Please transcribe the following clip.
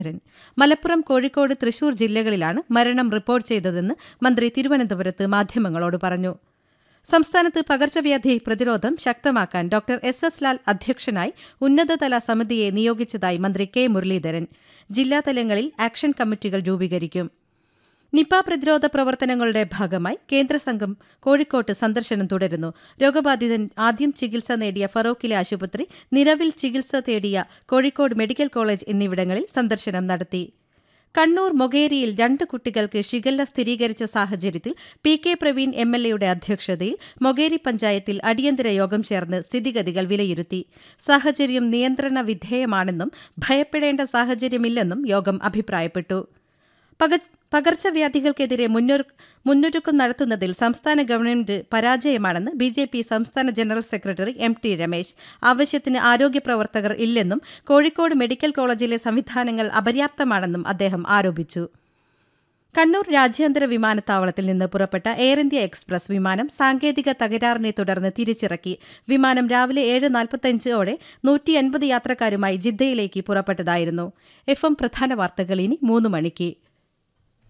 മലപ്പുറം കോഴിക്കോട് തൃശൂർ ജില്ലകളിലാണ് മരണം റിപ്പോർട്ട് ചെയ്തതെന്ന് മന്ത്രി തിരുവനന്തപുരത്ത് മാധ്യമങ്ങളോട് പറഞ്ഞു സംസ്ഥാനത്ത് പകർച്ചവ്യാധി പ്രതിരോധം ശക്തമാക്കാൻ ഡോക്ടർ എസ് എസ് ലാൽ അധ്യക്ഷനായി ഉന്നതതല സമിതിയെ നിയോഗിച്ചതായി മന്ത്രി കെ മുരളീധരൻ ജില്ലാതലങ്ങളിൽ ആക്ഷൻ കമ്മിറ്റികൾ രൂപീകരിക്കും നിപ പ്രതിരോധ പ്രവർത്തനങ്ങളുടെ ഭാഗമായി കേന്ദ്ര സംഘം കോഴിക്കോട്ട് സന്ദർശനം തുടരുന്നു രോഗബാധിതൻ ആദ്യം ചികിത്സ നേടിയ ഫറോക്കിലെ ആശുപത്രി നിലവിൽ ചികിത്സ തേടിയ കോഴിക്കോട് മെഡിക്കൽ കോളേജ് എന്നിവിടങ്ങളിൽ സന്ദർശനം നടത്തി കണ്ണൂർ മൊകേരിയിൽ രണ്ട് കുട്ടികൾക്ക് ഷിഗല്ല സ്ഥിരീകരിച്ച സാഹചര്യത്തിൽ P K Praveen M L എയുടെ അധ്യക്ഷതയിൽ മൊകേരി പഞ്ചായത്തിൽ അടിയന്തര യോഗം ചേർന്ന് സ്ഥിതിഗതികൾ വിലയിരുത്തി സാഹചര്യം നിയന്ത്രണ വിധേയമാണെന്നും ഭയപ്പെടേണ്ട സാഹചര്യമില്ലെന്നും യോഗം അഭിപ്രായപ്പെട്ടു പകർച്ചവ്യാധികൾക്കെതിരെ മുന്നൊരുക്കം നടത്തുന്നതിൽ സംസ്ഥാന ഗവൺമെന്റ് പരാജയമാണെന്ന് ബി ജെ പി സംസ്ഥാന general secretary M T Ramesh ആവശ്യത്തിന് ആരോഗ്യ പ്രവർത്തകർ ഇല്ലെന്നും കോഴിക്കോട് മെഡിക്കൽ കോളേജിലെ സംവിധാനങ്ങൾ അപര്യാപ്തമാണെന്നും അദ്ദേഹം ആരോപിച്ചു കണ്ണൂർ രാജ്യാന്തര വിമാനത്താവളത്തിൽ നിന്ന് പുറപ്പെട്ട എയർ ഇന്ത്യ എക്സ്പ്രസ് വിമാനം സാങ്കേതിക തകരാറിനെ തുടർന്ന് തിരിച്ചിറക്കി വിമാനം രാവിലെ ഏഴ് നാൽപ്പത്തഞ്ചോടെ നൂറ്റി അൻപത് യാത്രക്കാരുമായി ജിദ്ദയിലേക്ക് പുറപ്പെട്ടതായിരുന്നു എഫ് എം പ്രധാന വാർത്തകൾ ഇനി മൂന്ന് മണിക്ക്